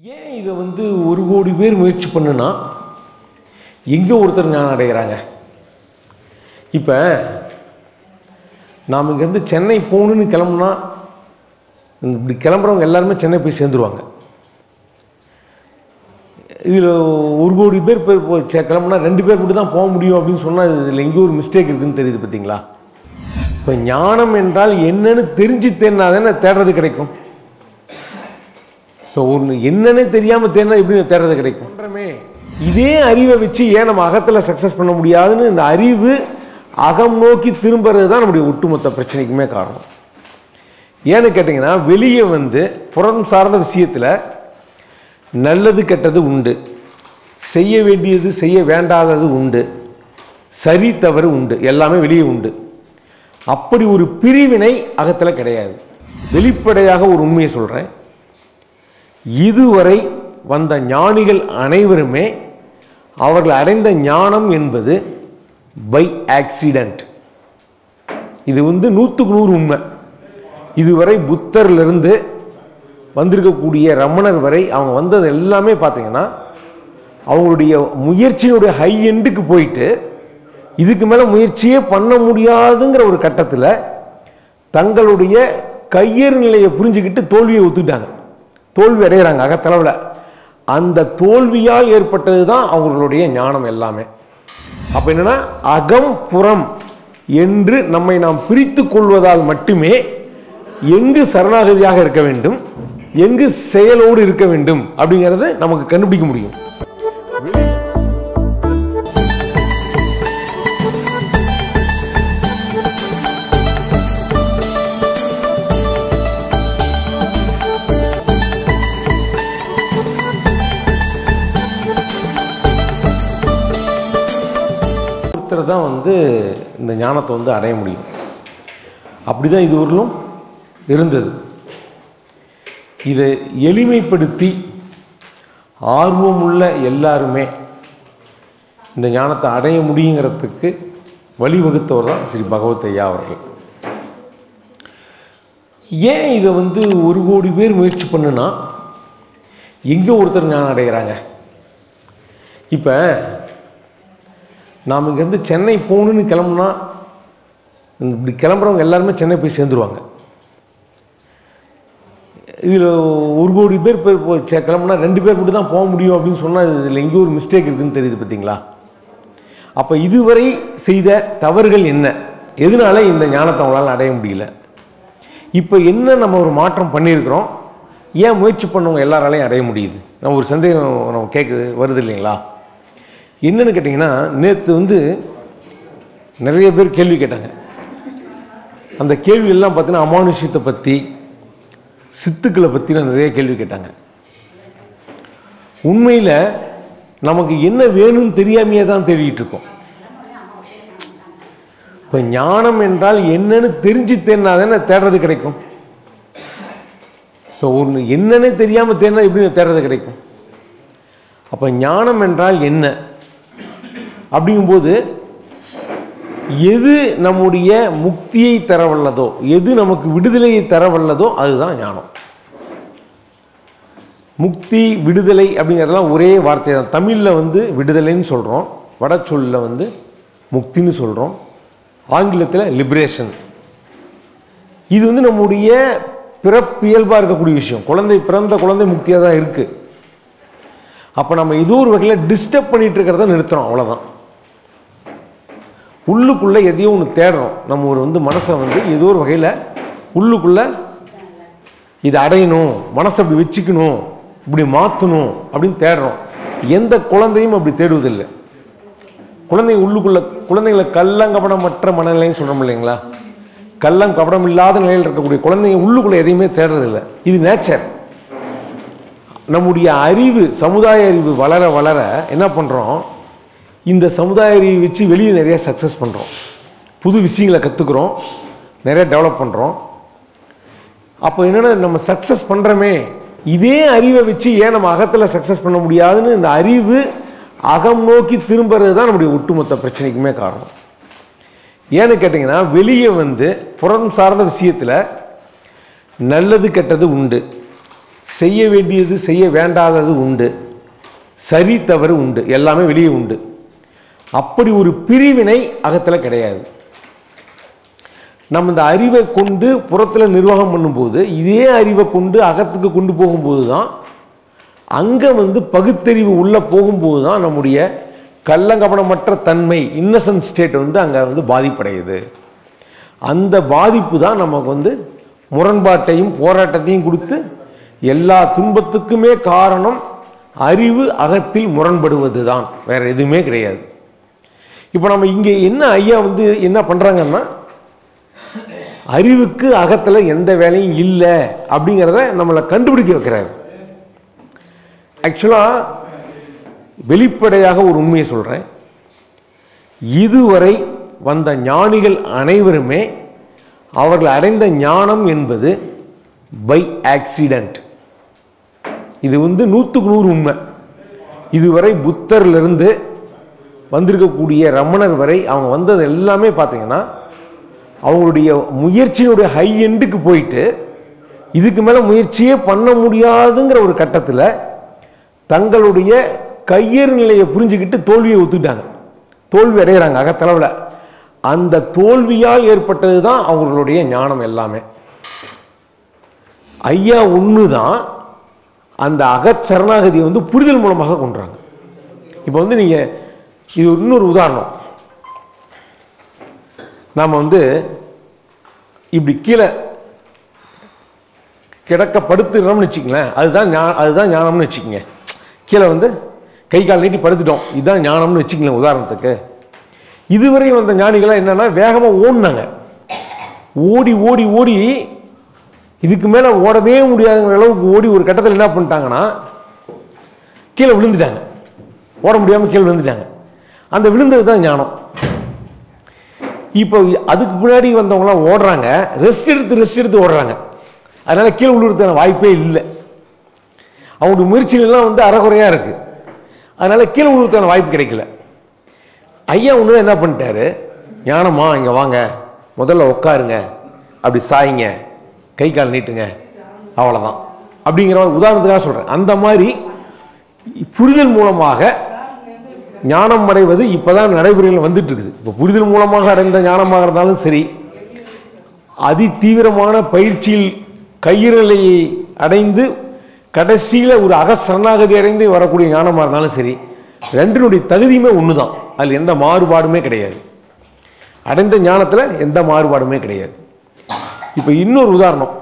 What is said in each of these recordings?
ஏன் இதை வந்து ஒரு கோடி பேர் முயற்சி பண்ணுனா எங்கே ஒருத்தர் ஞானம் அடைகிறாங்க இப்போ நாம் இங்கேருந்து சென்னை போகணுன்னு கிளம்புனா இப்படி கிளம்புறவங்க எல்லாருமே சென்னை போய் சேர்ந்துருவாங்க இதில் ஒரு கோடி பேர் போய் போ- சே- கிளம்புனா ரெண்டு பேர் மட்டும் தான் போக முடியும் அப்படின்னு சொன்னால் இதில் எங்கேயோ ஒரு மிஸ்டேக் இருக்குன்னு தெரியுது பார்த்தீங்களா இப்போ ஞானம் என்றால் என்னன்னு தெரிஞ்சு தேடினா தானே தேடுறது கிடைக்கும் இப்போ ஒன்று என்னன்னே தெரியாமல் தேடினா எப்படி தேடுறது கிடைக்கும் பண்றமே இதே அறிவை வச்சு ஏன் நம்ம அகத்தில் சக்ஸஸ் பண்ண முடியாதுன்னு இந்த அறிவு அகம் நோக்கி திரும்புறது தான் நம்முடைய ஒட்டுமொத்த பிரச்சனைக்குமே காரணம் ஏன்னு கேட்டிங்கன்னா வெளியே வந்து புறம் சார்ந்த விஷயத்தில் நல்லது கெட்டது உண்டு செய்ய வேண்டியது செய்ய வேண்டாதது உண்டு சரி தவறு உண்டு எல்லாமே வெளியே உண்டு அப்படி ஒரு பிரிவினை அகத்தில் கிடையாது வெளிப்படையாக ஒரு உண்மையை சொல்கிறேன் இதுவரை வந்த ஞானிகள் அனைவருமே அவர்கள் அடைந்த ஞானம் என்பது பை ஆக்சிடென்ட் இது வந்து நூற்றுக்கு நூறு உண்மை இதுவரை புத்தர்லேருந்து வந்திருக்கக்கூடிய ரமணர் வரை அவங்க வந்தது எல்லாமே பார்த்தீங்கன்னா அவங்களுடைய முயற்சியினுடைய ஹை எண்டுக்கு போயிட்டு இதுக்கு மேலே முயற்சியே பண்ண முடியாதுங்கிற ஒரு கட்டத்தில் தங்களுடைய கையேறு நிலையை புரிஞ்சுக்கிட்டு தோல்வியை ஒத்துக்கிட்டாங்க தோல்வி அடைகிறாங்க அகத்தளவில் அந்த தோல்வியால் ஏற்பட்டது தான் அவங்களுடைய ஞானம் எல்லாமே அப்போ என்னன்னா அகம் புறம் என்று நம்மை நாம் பிரித்து கொள்வதால் மட்டுமே எங்கு சரணாகதியாக இருக்க வேண்டும் எங்கு செயலோடு இருக்க வேண்டும் அப்படிங்கிறது நமக்கு கண்டுபிடிக்க முடியும் ஒருத்தர் தான் வந்து இந்த ஞானத்தை வந்து அடைய முடியும் அப்படிதான் இதுவரையிலும் இருந்தது இதை எளிமைப்படுத்தி ஆர்வமுள்ள எல்லாருமே இந்த ஞானத்தை அடைய முடியுங்கிறதுக்கு வழிவகுத்தவர் தான் ஸ்ரீ பகவத் ஐயா அவர்கள் ஏன் இதை வந்து ஒரு கோடி பேர் முயற்சி பண்ணுனா எங்கே ஒருத்தர் ஞானம் அடைகிறாங்க இப்போ நாம் இங்கேருந்து சென்னை போகணுன்னு கிளம்புனா இப்படி கிளம்புறவங்க எல்லாருமே சென்னை போய் சேர்ந்துருவாங்க இதில் ஒரு கோடி பேர் போய் போ- சே- கிளம்புனா ரெண்டு பேர் மட்டும் தான் போக முடியும் அப்படின்னு சொன்னால் இதில் எங்கேயோ ஒரு மிஸ்டேக் இருக்குன்னு தெரியுது பார்த்தீங்களா அப்போ இதுவரை செய்த தவறுகள் என்ன எதனால இந்த ஞானத்தை அவங்களால அடைய முடியல இப்போ என்ன நம்ம ஒரு மாற்றம் பண்ணியிருக்கிறோம் ஏன் முயற்சி பண்ணவங்க எல்லாராலையும் அடைய முடியுது நம்ம ஒரு சந்தேகம் நம்ம கேட்குது வருது இல்லைங்களா என்னன்னு கேட்டிங்கன்னா நேற்று வந்து நிறைய பேர் கேள்வி கேட்டாங்க அந்த கேள்வி எல்லாம் பார்த்தீங்கன்னா அமானுஷ்யத்தை பற்றி சித்துக்களை பற்றின நிறைய கேள்வி கேட்டாங்க உண்மையில் நமக்கு என்ன வேணும்னு தெரியாமையே தான் தேடிட்டு இருக்கோம் இப்போ ஞானம் என்றால் என்னன்னு தெரிஞ்சு தேடினா தானே தேடுறது கிடைக்கும் இப்போ ஒன்று என்னன்னே தெரியாமல் தேடினா எப்படி தேடுறது கிடைக்கும் அப்போ ஞானம் என்றால் என்ன அப்படிங்கும்போது எது நம்முடைய முக்தியை தரவல்லதோ எது நமக்கு விடுதலையை தரவல்லதோ அதுதான் ஞானம் முக்தி விடுதலை அப்படிங்கிறதெல்லாம் ஒரே வார்த்தை தான் தமிழில் வந்து விடுதலைன்னு சொல்கிறோம் வட சொல்லில் வந்து முக்தின்னு சொல்கிறோம் ஆங்கிலத்தில் லிபரேஷன் இது வந்து நம்முடைய பிறப்பியல்பாக இருக்கக்கூடிய விஷயம் குழந்தை பிறந்த குழந்தை முக்தியாக தான் இருக்குது அப்போ நம்ம ஏதோ ஒரு வகையில் டிஸ்டர்ப் பண்ணிட்டு இருக்கிறத நிறுத்துறோம் அவ்வளோதான் உள்ளுக்குள்ளே எதையோ ஒன்று தேடுறோம் நம்ம ஒரு வந்து மனசை வந்து ஏதோ ஒரு வகையில் உள்ளுக்குள்ளே இதை அடையணும் மனசை அப்படி வச்சுக்கணும் இப்படி மாற்றணும் அப்படின்னு தேடுறோம் எந்த குழந்தையும் அப்படி தேடுவதில்லை குழந்தைங்க உள்ளுக்குள்ள குழந்தைங்களை கள்ளங்கபடமற்ற மனநிலைன்னு சொல்கிறோம் இல்லைங்களா கள்ளம் கபடம் இல்லாத நிலையில் இருக்கக்கூடிய குழந்தைங்க உள்ளுக்குள்ளே எதையுமே தேடுறதில்லை இது நேச்சர் நம்முடைய அறிவு சமுதாய அறிவு வளர வளர என்ன பண்ணுறோம் இந்த சமுதாய அறிவை வச்சு வெளியே நிறைய சக்ஸஸ் பண்ணுறோம் புது விஷயங்களை கற்றுக்குறோம் நிறைய டெவலப் பண்ணுறோம் அப்போ என்னென்னா நம்ம சக்ஸஸ் பண்ணுறோமே இதே அறிவை வச்சு ஏன் நம்ம அகத்தில் சக்ஸஸ் பண்ண முடியாதுன்னு இந்த அறிவு அகம் நோக்கி திரும்புறது தான் நம்முடைய ஒட்டுமொத்த பிரச்சனைக்குமே காரணம் ஏன்னு கேட்டிங்கன்னா வெளியே வந்து புறம் சார்ந்த விஷயத்தில் நல்லது கெட்டது உண்டு செய்ய வேண்டியது செய்ய வேண்டாதது உண்டு சரி தவறு உண்டு எல்லாமே வெளியே உண்டு அப்படி ஒரு பிரிவினை அகத்தில் கிடையாது நம்ம இந்த அறிவை கொண்டு புறத்தில் நிர்வாகம் பண்ணும்போது இதே அறிவை கொண்டு அகத்துக்கு கொண்டு போகும்போது தான் அங்கே வந்து பகுத்தறிவு உள்ளே போகும்போது தான் நம்முடைய கள்ளங்கபடமற்ற தன்மை இன்னசென்ட் ஸ்டேட் வந்து அங்கே வந்து பாதிப்படையுது அந்த பாதிப்பு தான் நமக்கு வந்து முரண்பாட்டையும் போராட்டத்தையும் கொடுத்து எல்லா துன்பத்துக்குமே காரணம் அறிவு அகத்தில் முரண்படுவது தான் வேற எதுவுமே கிடையாது இப்போ நம்ம இங்கே என்ன ஐயா வந்து என்ன பண்ணுறாங்கன்னா அறிவுக்கு அகத்தில் எந்த வேலையும் இல்லை அப்படிங்கிறத நம்மளை கண்டுபிடிக்க வைக்கிறாரு ஆக்சுவலாக வெளிப்படையாக ஒரு உண்மையை சொல்கிறேன் இதுவரை வந்த ஞானிகள் அனைவருமே அவர்கள் அடைந்த ஞானம் என்பது பை ஆக்சிடென்ட் இது வந்து நூற்றுக்கு நூறு உண்மை இதுவரை புத்தர்லேருந்து வந்திருக்கக்கூடிய ரமணர் வரை அவங்க வந்தது எல்லாமே பார்த்தீங்கன்னா அவங்களுடைய முயற்சியினுடைய ஹை எண்டுக்கு போயிட்டு இதுக்கு மேலே முயற்சியே பண்ண முடியாதுங்கிற ஒரு கட்டத்தில் தங்களுடைய கையேறு நிலையை புரிஞ்சுக்கிட்டு தோல்வியை ஒத்துக்கிட்டாங்க தோல்வி அடைகிறாங்க அகத்தளவில் அந்த தோல்வியால் ஏற்பட்டது தான் அவங்களுடைய ஞானம் எல்லாமே ஐயா ஒன்று தான் அந்த அகச்சரணாகதியை வந்து புரிதல் மூலமாக கொண்டுறாங்க இப்போ வந்து நீங்கள் இது இன்னொரு உதாரணம் நாம் வந்து இப்படி கீழே கிடக்க படுத்துறோம்னு வச்சுக்கங்களேன் அதுதான் ஞா அதுதான் ஞானம்னு வச்சுக்கோங்க கீழே வந்து கை கால் நீட்டி படுத்துட்டோம் இதுதான் ஞானம்னு வச்சுக்கங்களேன் உதாரணத்துக்கு இதுவரை வந்த ஞானிகளாம் என்னன்னா வேகமாக ஓடினாங்க ஓடி ஓடி ஓடி இதுக்கு மேலே ஓடவே முடியாதுங்கிற அளவுக்கு ஓடி ஒரு கட்டத்தில் என்ன பண்ணிட்டாங்கன்னா கீழே விழுந்துட்டாங்க ஓட முடியாமல் கீழே விழுந்துட்டாங்க அந்த விழுந்தது தான் ஞானம் இப்போ அதுக்கு முன்னாடி வந்தவங்களாம் ஓடுறாங்க ரெஸ்ட் எடுத்து ரெஸ்ட் எடுத்து ஓடுறாங்க அதனால கீழே விழுறதுக்கான வாய்ப்பே இல்லை அவங்களுடைய முயற்சிகள்லாம் வந்து அறகுறையாக இருக்கு அதனால கீழே விழுறதுக்கான வாய்ப்பு கிடைக்கல ஐயா ஒன்று என்ன பண்ணிட்டாரு ஞானமா இங்கே வாங்க முதல்ல உட்காருங்க அப்படி சாய்ங்க கை கால் நீட்டுங்க அவ்வளோதான் அப்படிங்கிற ஒரு உதாரணத்துக்காக சொல்கிறேன் அந்த மாதிரி புரிதல் மூலமாக ஞானம் அடைவது இப்போதான் நடைமுறையில் வந்துட்டு இருக்குது இப்போ புரிதல் மூலமாக அடைந்த ஞானமாக இருந்தாலும் சரி அதி தீவிரமான பயிற்சியில் கையிறலையை அடைந்து கடைசியில் ஒரு அகசரணாகதி அடைந்து வரக்கூடிய ஞானமாக இருந்தாலும் சரி ரெண்டினுடைய தகுதியுமே ஒன்று தான் அதில் எந்த மாறுபாடுமே கிடையாது அடைந்த ஞானத்தில் எந்த மாறுபாடுமே கிடையாது இப்போ இன்னொரு உதாரணம்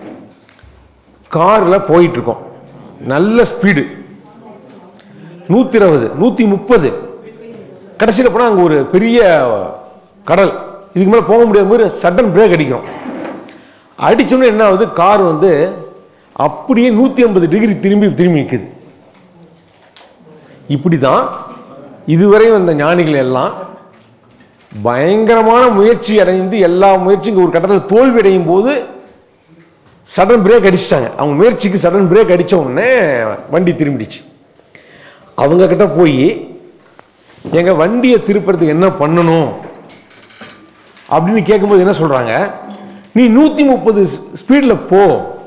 காரில் போயிட்டுருக்கோம் நல்ல ஸ்பீடு நூற்றி இருபது நூற்றி முப்பது கடைசியில் போனால் அங்கே ஒரு பெரிய கடல் இதுக்கு மேலே போக முடியாத மாதிரி சடன் பிரேக் அடிக்கிறோம் அடித்தோன்னே என்ன ஆகுது கார் வந்து அப்படியே நூற்றி ஐம்பது டிகிரி திரும்பி திரும்பி நிற்குது இப்படி தான் இதுவரை வந்த ஞானிகள் எல்லாம் பயங்கரமான முயற்சி அடைந்து எல்லா முயற்சியும் ஒரு கட்டத்தில் தோல்வி அடையும் போது சடன் பிரேக் அடிச்சிட்டாங்க அவங்க முயற்சிக்கு சடன் பிரேக் அடித்த உடனே வண்டி திரும்பிடுச்சு அவங்க கிட்ட போய் எங்க வண்டியை திருப்புறதுக்கு என்ன பண்ணணும் அப்படின்னு கேட்கும்போது என்ன சொல்றாங்க நீ நூற்றி முப்பது ஸ்பீடில் போ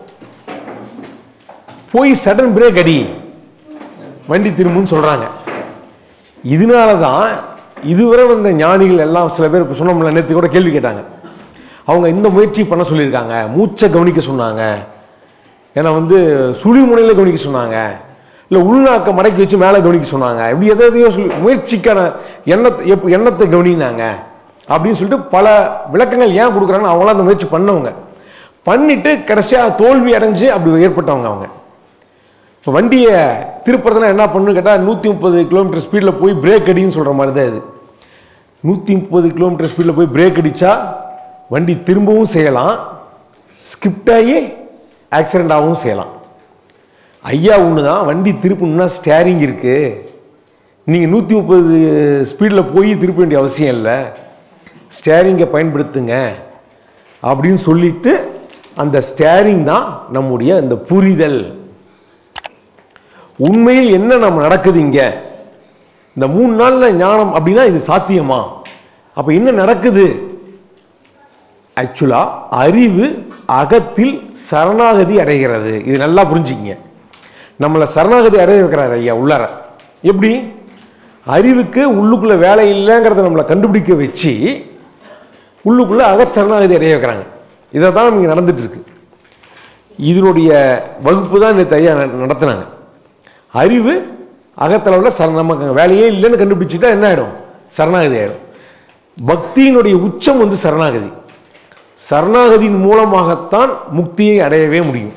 போய் சடன் பிரேக் அடி வண்டி திரும்புன்னு சொல்றாங்க இதனால தான் இதுவரை வந்த ஞானிகள் எல்லாம் சில பேர் இப்போ சொன்னோம்ல நேற்று கூட கேள்வி கேட்டாங்க அவங்க இந்த முயற்சி பண்ண சொல்லியிருக்காங்க மூச்சை கவனிக்க சொன்னாங்க ஏன்னா வந்து சுழி முனையில் கவனிக்க சொன்னாங்க இல்லை உள்நாக்க மடக்கி வச்சு மேலே கவனிக்க சொன்னாங்க இப்படி எதை எதையோ சொல்லி முயற்சிக்கான எண்ணத்தை எப்போ எண்ணத்தை கவனினாங்க அப்படின்னு சொல்லிட்டு பல விளக்கங்கள் ஏன் கொடுக்குறாங்கன்னு அவங்களாம் அந்த முயற்சி பண்ணவங்க பண்ணிட்டு கடைசியாக தோல்வி அடைஞ்சு அப்படி ஏற்பட்டவங்க அவங்க இப்போ வண்டியை திருப்புறதுனா என்ன பண்ணு கேட்டால் நூற்றி முப்பது கிலோமீட்டர் ஸ்பீடில் போய் பிரேக் அடின்னு சொல்கிற மாதிரி தான் இது நூற்றி முப்பது கிலோமீட்டர் ஸ்பீடில் போய் பிரேக் அடித்தா வண்டி திரும்பவும் செய்யலாம் ஸ்கிப்ட் ஆகி ஆக்சிடென்ட் ஆகவும் செய்யலாம் ஐயா ஒன்று தான் வண்டி திருப்பணும்னா ஸ்டேரிங் இருக்குது நீங்கள் நூற்றி முப்பது ஸ்பீடில் போய் திருப்ப வேண்டிய அவசியம் இல்லை ஸ்டேரிங்கை பயன்படுத்துங்க அப்படின்னு சொல்லிட்டு அந்த ஸ்டேரிங் தான் நம்முடைய அந்த புரிதல் உண்மையில் என்ன நம்ம நடக்குது இங்க இந்த மூணு நாள்ல ஞானம் அப்படின்னா இது சாத்தியமா அப்ப என்ன நடக்குது ஆக்சுவலாக அறிவு அகத்தில் சரணாகதி அடைகிறது இது நல்லா புரிஞ்சுக்கிங்க நம்மளை சரணாகதி அடைய வைக்கிறார் ஐயா உள்ளார எப்படி அறிவுக்கு உள்ளுக்குள்ள வேலை இல்லைங்கிறத நம்மளை கண்டுபிடிக்க வச்சு உள்ளுக்குள்ள அகச்சரணாகதி அடைய வைக்கிறாங்க இதை தான் இங்கே நடந்துட்டு இருக்கு இதனுடைய வகுப்பு தான் நேற்று ஐயா நட- நடத்துனாங்க அறிவு அகத்தளவில் சர நமக்கு அங்க வேலையே இல்லைன்னு கண்டுபிடிச்சிட்டா என்ன ஆகிடும் சரணாகதி ஆகிடும் பக்தியினுடைய உச்சம் வந்து சரணாகதி சரணாகதியின் மூலமாகத்தான் முக்தியை அடையவே முடியும்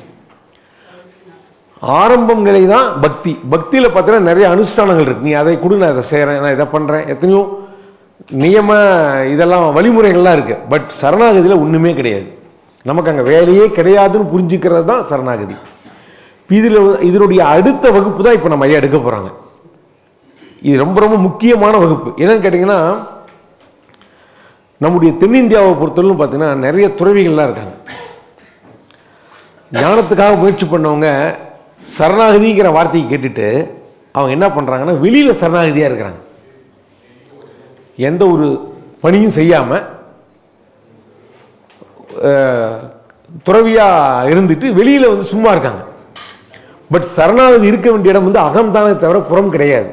ஆரம்பம் நிலை தான் பக்தி பக்தியில் பார்த்தீங்கன்னா நிறைய அனுஷ்டானங்கள் இருக்கு நீ அதை கொடு நான் இதை செய்கிறேன் நான் இதை பண்ணுறேன் எத்தனையோ நியம இதெல்லாம் வழிமுறைகள்லாம் இருக்கு பட் சரணாகதியில் ஒன்றுமே கிடையாது நமக்கு அங்கே வேலையே கிடையாதுன்னு புரிஞ்சுக்கிறது தான் சரணாகதி இதில் இதனுடைய அடுத்த வகுப்பு தான் இப்போ நம்ம ஐயா எடுக்க போகிறாங்க இது ரொம்ப ரொம்ப முக்கியமான வகுப்பு என்னன்னு கேட்டிங்கன்னா நம்முடைய தென்னிந்தியாவை பொறுத்தவரைக்கும் பார்த்தீங்கன்னா நிறைய துறவிகள்லாம் இருக்காங்க ஞானத்துக்காக முயற்சி பண்ணவங்க சரணாகதிங்கிற வார்த்தையை கேட்டுட்டு அவங்க என்ன பண்ணுறாங்கன்னா வெளியில் சரணாகதியாக இருக்கிறாங்க எந்த ஒரு பணியும் செய்யாமல் துறவியாக இருந்துட்டு வெளியில் வந்து சும்மா இருக்காங்க பட் சரணாகதி இருக்க வேண்டிய இடம் வந்து அகம் தானே தவிர புறம் கிடையாது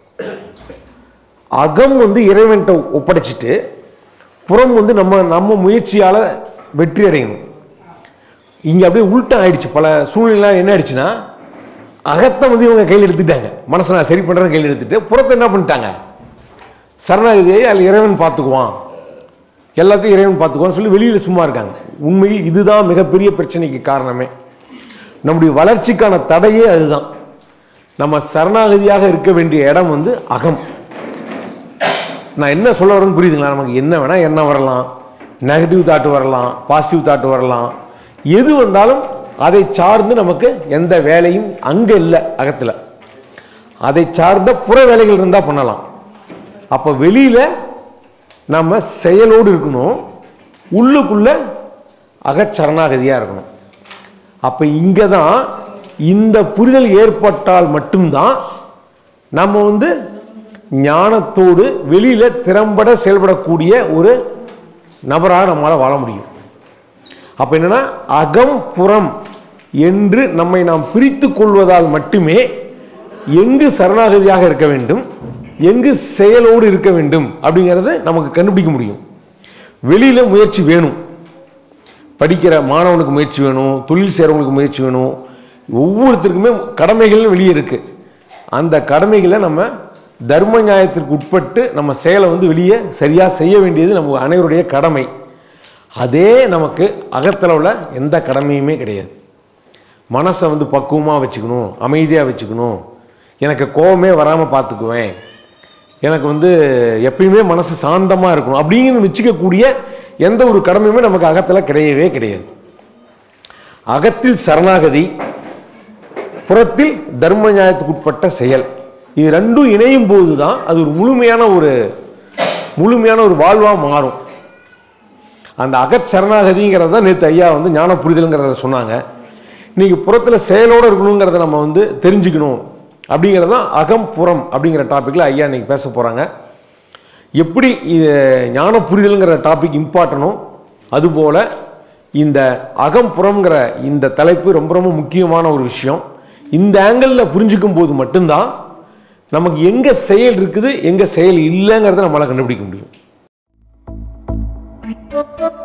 அகம் வந்து இறைவன்கிட்ட ஒப்படைச்சிட்டு புறம் வந்து நம்ம நம்ம முயற்சியால் வெற்றி அடையணும் இங்கே அப்படியே உள்ட்டம் ஆயிடுச்சு பல சூழ்நிலாம் என்ன ஆயிடுச்சுன்னா அகத்தை வந்து இவங்க கையில் எடுத்துட்டாங்க மனசை நான் சரி பண்ணுறேன்னு கையில் எடுத்துட்டு புறத்தை என்ன பண்ணிட்டாங்க சரணாகதியை அதில் இறைவன் பார்த்துக்குவான் எல்லாத்தையும் இறைவன் பார்த்துக்குவான்னு சொல்லி வெளியில் சும்மா இருக்காங்க உண்மையில் இதுதான் மிகப்பெரிய பிரச்சனைக்கு காரணமே நம்முடைய வளர்ச்சிக்கான தடையே அதுதான் நம்ம சரணாகதியாக இருக்க வேண்டிய இடம் வந்து அகம் நான் என்ன சொல்ல வரேன்னு புரியுதுங்களா நமக்கு என்ன வேணால் என்ன வரலாம் நெகட்டிவ் தாட் வரலாம் பாசிட்டிவ் தாட் வரலாம் எது வந்தாலும் அதை சார்ந்து நமக்கு எந்த வேலையும் அங்கே இல்லை அகத்தில் அதை சார்ந்த புற வேலைகள் இருந்தால் பண்ணலாம் அப்போ வெளியில் நம்ம செயலோடு இருக்கணும் உள்ளுக்குள்ள அகச்சரணாகதியாக இருக்கணும் அப்போ இங்கே தான் இந்த புரிதல் ஏற்பட்டால் மட்டும்தான் நம்ம வந்து ஞானத்தோடு வெளியில் திறம்பட செயல்படக்கூடிய ஒரு நபராக நம்மளால் வாழ முடியும் அப்போ என்னன்னா அகம் புறம் என்று நம்மை நாம் பிரித்து கொள்வதால் மட்டுமே எங்கு சரணாகதியாக இருக்க வேண்டும் எங்கு செயலோடு இருக்க வேண்டும் அப்படிங்கிறத நமக்கு கண்டுபிடிக்க முடியும் வெளியில் முயற்சி வேணும் படிக்கிற மாணவனுக்கு முயற்சி வேணும் தொழில் செய்கிறவங்களுக்கு முயற்சி வேணும் ஒவ்வொருத்தருக்குமே கடமைகள்னு வெளியே இருக்குது அந்த கடமைகளை நம்ம தர்ம நியாயத்திற்கு உட்பட்டு நம்ம செயலை வந்து வெளியே சரியாக செய்ய வேண்டியது நம்ம அனைவருடைய கடமை அதே நமக்கு அகத்தளவில் எந்த கடமையுமே கிடையாது மனசை வந்து பக்குவமாக வச்சுக்கணும் அமைதியாக வச்சுக்கணும் எனக்கு கோவமே வராமல் பார்த்துக்குவேன் எனக்கு வந்து எப்பயுமே மனசு சாந்தமாக இருக்கணும் அப்படிங்கன்னு வச்சுக்கக்கூடிய எந்த ஒரு கடமையுமே நமக்கு அகத்தில் கிடையவே கிடையாது அகத்தில் சரணாகதி புறத்தில் தர்ம நியாயத்துக்குட்பட்ட செயல் இது ரெண்டும் இணையும் போது தான் அது ஒரு முழுமையான ஒரு முழுமையான ஒரு வாழ்வாக மாறும் அந்த அகச்சரணாகதிங்கிறத தான் நேற்று ஐயா வந்து ஞான புரிதலுங்கிறத சொன்னாங்க இன்னைக்கு புறத்தில் செயலோடு இருக்கணுங்கிறத நம்ம வந்து தெரிஞ்சுக்கணும் அப்படிங்கிறது தான் அகம் புறம் அப்படிங்கிற டாப்பிக்கில் ஐயா இன்னைக்கு பேச போகிறாங்க எப்படி இது ஞான புரிதலுங்கிற டாபிக் இம்பார்ட்டனோ அதுபோல் இந்த அகம் புறம்ங்கிற இந்த தலைப்பு ரொம்ப ரொம்ப முக்கியமான ஒரு விஷயம் இந்த ஆங்கிளில் புரிஞ்சுக்கும் போது மட்டும்தான் நமக்கு எங்கே செயல் இருக்குது எங்கே செயல் இல்லைங்கிறத நம்மளால் கண்டுபிடிக்க முடியும்